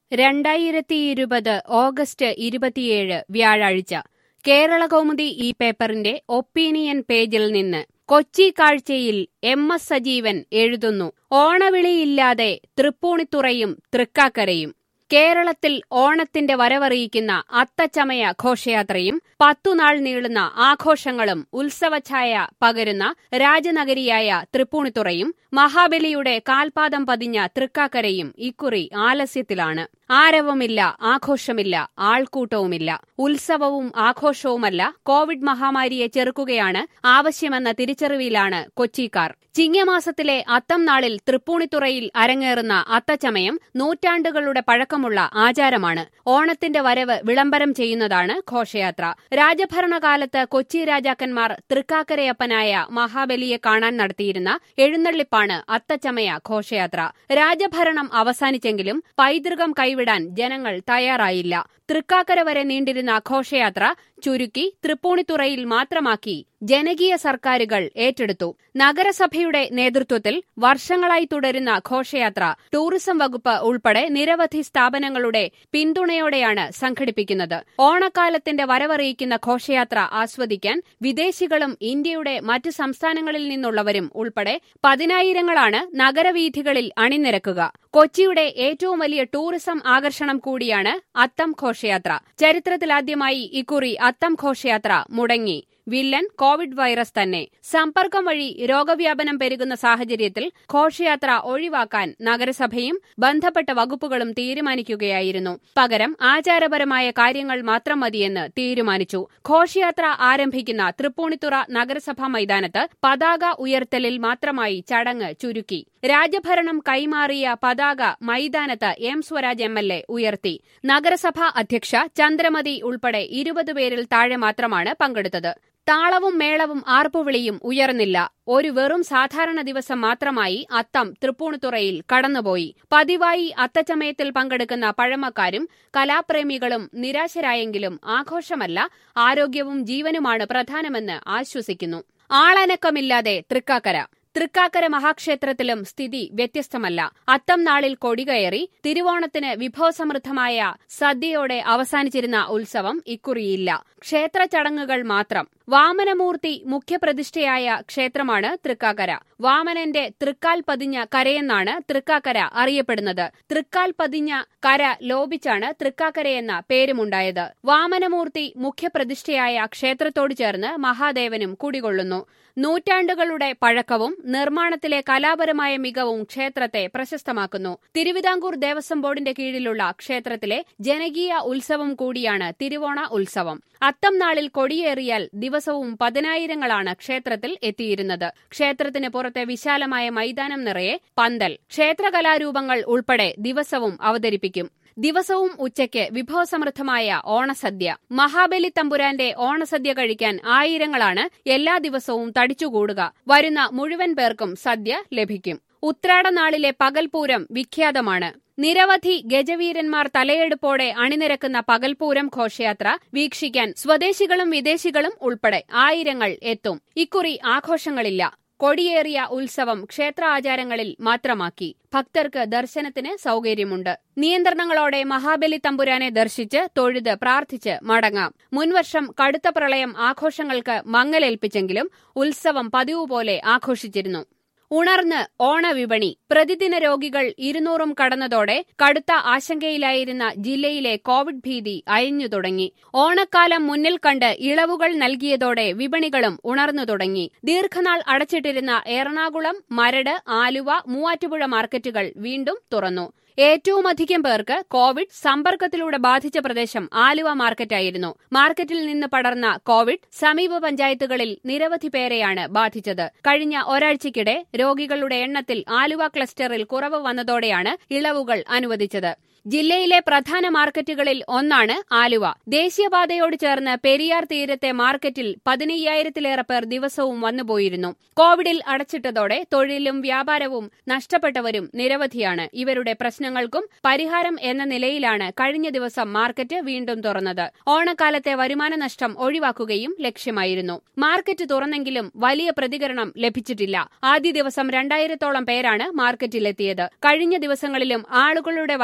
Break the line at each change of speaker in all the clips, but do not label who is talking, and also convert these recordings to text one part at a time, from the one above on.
രണ്ടായിരത്തി ഇരുപത് ഓഗസ്റ്റ് ഇരുപത്തിയേഴ് വ്യാഴാഴ്ച കേരളകൗമുദി ഈ പേപ്പറിന്റെ ഒപ്പീനിയൻ പേജിൽ നിന്ന് കൊച്ചി കാഴ്ചയിൽ എം എസ് സജീവൻ എഴുതുന്നു ഓണവിളിയില്ലാതെ തൃപ്പൂണിത്തുറയും തൃക്കാക്കരയും കേരളത്തിൽ ഓണത്തിന്റെ വരവറിയിക്കുന്ന അത്തച്ചമയ ഘോഷയാത്രയും പത്തുനാൾ നീളുന്ന ആഘോഷങ്ങളും ഉത്സവഛായ പകരുന്ന രാജനഗരിയായ തൃപ്പൂണിത്തുറയും മഹാബലിയുടെ കാൽപാദം പതിഞ്ഞ തൃക്കാക്കരയും ഇക്കുറി ആലസ്യത്തിലാണ് ആരവമില്ല ആഘോഷമില്ല ആൾക്കൂട്ടവുമില്ല ഉത്സവവും ആഘോഷവുമല്ല കോവിഡ് മഹാമാരിയെ ചെറുക്കുകയാണ് ആവശ്യമെന്ന തിരിച്ചറിവിലാണ് കൊച്ചിക്കാർ ചിങ്ങമാസത്തിലെ അത്തം നാളിൽ തൃപ്പൂണിത്തുറയിൽ അരങ്ങേറുന്ന അത്തച്ചമയം നൂറ്റാണ്ടുകളുടെ പഴക്കമുള്ള ആചാരമാണ് ഓണത്തിന്റെ വരവ് വിളംബരം ചെയ്യുന്നതാണ് ഘോഷയാത്ര രാജഭരണകാലത്ത് കൊച്ചി രാജാക്കന്മാർ തൃക്കാക്കരയപ്പനായ മഹാബലിയെ കാണാൻ നടത്തിയിരുന്ന എഴുന്നള്ളിപ്പാണ് അത്തച്ചമയ ഘോഷയാത്ര രാജഭരണം അവസാനിച്ചെങ്കിലും പൈതൃകം കൈവിടാൻ ജനങ്ങൾ തയ്യാറായില്ല തൃക്കാക്കര വരെ നീണ്ടിരുന്ന ഘോഷയാത്ര ചുരുക്കി തൃപ്പൂണിത്തുറയിൽ മാത്രമാക്കി ജനകീയ സർക്കാരുകൾ ഏറ്റെടുത്തു നഗരസഭയുടെ നേതൃത്വത്തിൽ വർഷങ്ങളായി തുടരുന്ന ഘോഷയാത്ര ടൂറിസം വകുപ്പ് ഉൾപ്പെടെ നിരവധി സ്ഥാപനങ്ങളുടെ പിന്തുണയോടെയാണ് സംഘടിപ്പിക്കുന്നത് ഓണക്കാലത്തിന്റെ വരവറിയിക്കുന്ന ഘോഷയാത്ര ആസ്വദിക്കാൻ വിദേശികളും ഇന്ത്യയുടെ മറ്റ് സംസ്ഥാനങ്ങളിൽ നിന്നുള്ളവരും ഉൾപ്പെടെ പതിനായിരങ്ങളാണ് നഗരവീഥികളിൽ അണിനിരക്കുക കൊച്ചിയുടെ ഏറ്റവും വലിയ ടൂറിസം ആകർഷണം കൂടിയാണ് അത്തം ഘോഷയാത്ര ചരിത്രത്തിലാദ്യമായി ഇക്കുറി അത്തം ഘോഷയാത്ര മുടങ്ങി വില്ലൻ കോവിഡ് വൈറസ് തന്നെ സമ്പർക്കം വഴി രോഗവ്യാപനം പെരുകുന്ന സാഹചര്യത്തിൽ ഘോഷയാത്ര ഒഴിവാക്കാൻ നഗരസഭയും ബന്ധപ്പെട്ട വകുപ്പുകളും തീരുമാനിക്കുകയായിരുന്നു പകരം ആചാരപരമായ കാര്യങ്ങൾ മാത്രം മതിയെന്ന് തീരുമാനിച്ചു ഘോഷയാത്ര ആരംഭിക്കുന്ന തൃപ്പൂണിത്തുറ നഗരസഭാ മൈതാനത്ത് പതാക ഉയർത്തലിൽ മാത്രമായി ചടങ്ങ് ചുരുക്കി രാജഭരണം കൈമാറിയ പതാക മൈതാനത്ത് M Swaraj M L A ഉയർത്തി നഗരസഭാ അധ്യക്ഷ ചന്ദ്രമതി ഉൾപ്പെടെ ഇരുപത് പേരിൽ താഴെ മാത്രമാണ് പങ്കെടുത്തത് താളവും മേളവും ആർപ്പുവിളിയും ഉയർന്നില്ല ഒരു വെറും സാധാരണ ദിവസം മാത്രമായി അത്തം തൃപ്പൂണിത്തുറയിൽ കടന്നുപോയി പതിവായി അത്തച്ചമയത്തിൽ പങ്കെടുക്കുന്ന പഴമക്കാരും കലാപ്രേമികളും നിരാശരായെങ്കിലും ആഘോഷമല്ല ആരോഗ്യവും ജീവനുമാണ് പ്രധാനമെന്ന് ആശ്വസിക്കുന്നു ആളനക്കമില്ലാതെ തൃക്കാക്കര തൃക്കാക്കര മഹാക്ഷേത്രത്തിലും സ്ഥിതി വ്യത്യസ്തമല്ല അത്തം നാളിൽ കൊടികയറി തിരുവോണത്തിന് വിഭവസമൃദ്ധമായ സദ്യയോടെ അവസാനിച്ചിരുന്ന ഉത്സവം ഇക്കുറിയില്ല ക്ഷേത്ര ചടങ്ങുകൾ മാത്രം വാമനമൂർത്തി മുഖ്യപ്രതിഷ്ഠയായ ക്ഷേത്രമാണ് തൃക്കാക്കര വാമനന്റെ തൃക്കാൽ പതിഞ്ഞ കരയെന്നാണ് തൃക്കാക്കര അറിയപ്പെടുന്നത് തൃക്കാൽ പതിഞ്ഞ കര ലോപിച്ചാണ് തൃക്കാക്കരയെന്ന പേരുമുണ്ടായത് വാമനമൂർത്തി മുഖ്യപ്രതിഷ്ഠയായ ക്ഷേത്രത്തോട് ചേർന്ന് മഹാദേവനും കുടികൊള്ളുന്നു നൂറ്റാണ്ടുകളുടെ പഴക്കവും നിർമ്മാണത്തിലെ കലാപരമായ മികവും ക്ഷേത്രത്തെ പ്രശസ്തമാക്കുന്നു തിരുവിതാംകൂർ ദേവസ്വം ബോർഡിന്റെ കീഴിലുള്ള ക്ഷേത്രത്തിലെ ജനകീയ ഉത്സവം കൂടിയാണ് തിരുവോണ ഉത്സവം അത്തം നാളിൽ കൊടിയേറിയാൽ ദിവസവും പതിനായിരങ്ങളാണ് ക്ഷേത്രത്തിൽ എത്തിയിരുന്നത് ക്ഷേത്രത്തിന് പുറത്തെ വിശാലമായ മൈതാനം നിറയെ പന്തൽ ക്ഷേത്രകലാരൂപങ്ങൾ ഉൾപ്പെടെ ദിവസവും അവതരിപ്പിക്കും ദിവസവും ഉച്ചയ്ക്ക് വിഭവസമൃദ്ധമായ ഓണസദ്യ മഹാബലി തമ്പുരാന്റെ ഓണസദ്യ കഴിക്കാൻ ആയിരങ്ങളാണ് എല്ലാ ദിവസവും തടിച്ചുകൂടുക വരുന്ന മുഴുവൻ പേർക്കും സദ്യ ലഭിക്കും ഉത്രാടനാളിലെ പകൽപൂരം വിഖ്യാതമാണ് നിരവധി ഗജവീരന്മാർ തലയെടുപ്പോടെ അണിനിരക്കുന്ന പകൽപൂരം ഘോഷയാത്ര വീക്ഷിക്കാൻ സ്വദേശികളും വിദേശികളും ഉൾപ്പെടെ ആയിരങ്ങൾ എത്തും ഇക്കുറി ആഘോഷങ്ങളില്ല കൊടിയേറിയ ഉത്സവം ക്ഷേത്ര ആചാരങ്ങളിൽ മാത്രമാക്കി ഭക്തർക്ക് ദർശനത്തിന് സൌകര്യമുണ്ട് നിയന്ത്രണങ്ങളോടെ മഹാബലി തമ്പുരാനെ ദർശിച്ച് തൊഴുത് പ്രാർത്ഥിച്ച് മടങ്ങാം മുൻവർഷം കടുത്ത പ്രളയം ആഘോഷങ്ങൾക്ക് മങ്ങലേൽപ്പിച്ചെങ്കിലും ഉത്സവം പതിവ് പോലെ ആഘോഷിച്ചിരുന്നു ഉണർന്ന് ഓണവിപണി പ്രതിദിന രോഗികൾ ഇരുന്നൂറും കടന്നതോടെ കടുത്ത ആശങ്കയിലായിരുന്ന ജില്ലയിലെ കോവിഡ് ഭീതി അയഞ്ഞു തുടങ്ങി ഓണക്കാലം മുന്നിൽ കണ്ട് ഇളവുകൾ നൽകിയതോടെ വിപണികളും ഉണർന്നു തുടങ്ങി ദീർഘനാൾ അടച്ചിട്ടിരുന്ന എറണാകുളം മരട് ആലുവ മൂവാറ്റുപുഴ മാർക്കറ്റുകൾ വീണ്ടും തുറന്നു ഏറ്റവുമധികം പേർക്ക് കോവിഡ് സമ്പർക്കത്തിലൂടെ ബാധിച്ച പ്രദേശം ആലുവ മാർക്കറ്റായിരുന്നു മാർക്കറ്റിൽ നിന്ന് പടർന്ന കോവിഡ് സമീപ പഞ്ചായത്തുകളിൽ നിരവധി പേരെയാണ് ബാധിച്ചത് കഴിഞ്ഞ ഒരാഴ്ചയ്ക്കിടെ രോഗികളുടെ എണ്ണത്തിൽ ആലുവ ക്ലസ്റ്ററിൽ കുറവ് വന്നതോടെയാണ് ഇളവുകൾ അനുവദിച്ചത് ജില്ലയിലെ പ്രധാന മാർക്കറ്റുകളിൽ ഒന്നാണ് ആലുവ ദേശീയപാതയോട് ചേർന്ന് പെരിയാർ തീരത്തെ മാർക്കറ്റിൽ പതിനയ്യായിരത്തിലേറെ പേർ ദിവസവും വന്നുപോയിരുന്നു കോവിഡിൽ അടച്ചിട്ടതോടെ തൊഴിലും വ്യാപാരവും നഷ്ടപ്പെട്ടവരും നിരവധിയാണ് ഇവരുടെ പ്രശ്നങ്ങൾക്കും പരിഹാരം എന്ന നിലയിലാണ് കഴിഞ്ഞ ദിവസം മാർക്കറ്റ് വീണ്ടും തുറന്നത് ഓണക്കാലത്തെ വരുമാന നഷ്ടം ഒഴിവാക്കുകയും ലക്ഷ്യമായിരുന്നു മാർക്കറ്റ് തുറന്നെങ്കിലും വലിയ പ്രതികരണം ലഭിച്ചിട്ടില്ല ആദ്യ ദിവസം രണ്ടായിരത്തോളം പേരാണ് മാർക്കറ്റിലെത്തിയത് കഴിഞ്ഞ ദിവസങ്ങളിലും ആളുകളുടെ വരവ്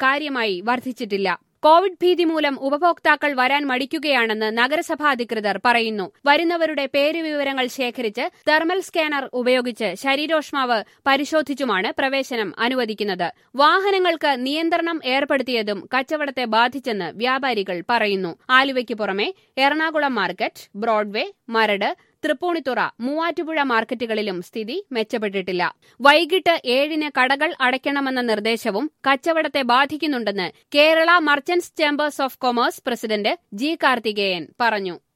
കാര്യമായി വർദ്ധിച്ചിട്ടില്ല കോവിഡ് ഭീതി മൂലം ഉപഭോക്താക്കൾ വരാൻ മടിക്കുകയാണെന്ന് നഗരസഭാ അധികൃതർ പറയുന്നു വരുന്നവരുടെ പേര് വിവരങ്ങൾ ശേഖരിച്ച് തെർമൽ സ്കാനർ ഉപയോഗിച്ച് ശരീരോഷ്മാവ് പരിശോധിച്ചുമാണ് പ്രവേശനം അനുവദിക്കുന്നത് വാഹനങ്ങൾക്ക് നിയന്ത്രണം ഏർപ്പെടുത്തിയതും കച്ചവടത്തെ ബാധിച്ചെന്ന് വ്യാപാരികൾ പറയുന്നു ആലുവയ്ക്ക് പുറമെ എറണാകുളം മാർക്കറ്റ് ബ്രോഡ്വേ മരട് തൃപ്പൂണിത്തുറ മൂവാറ്റുപുഴ മാർക്കറ്റുകളിലും സ്ഥിതി മെച്ചപ്പെട്ടിട്ടില്ല വൈകിട്ട് ഏഴിന് കടകൾ അടയ്ക്കണമെന്ന നിർദ്ദേശവും കച്ചവടത്തെ ബാധിക്കുന്നുണ്ടെന്ന് Kerala merchants chambers of commerce president G Karthikeyan പറഞ്ഞു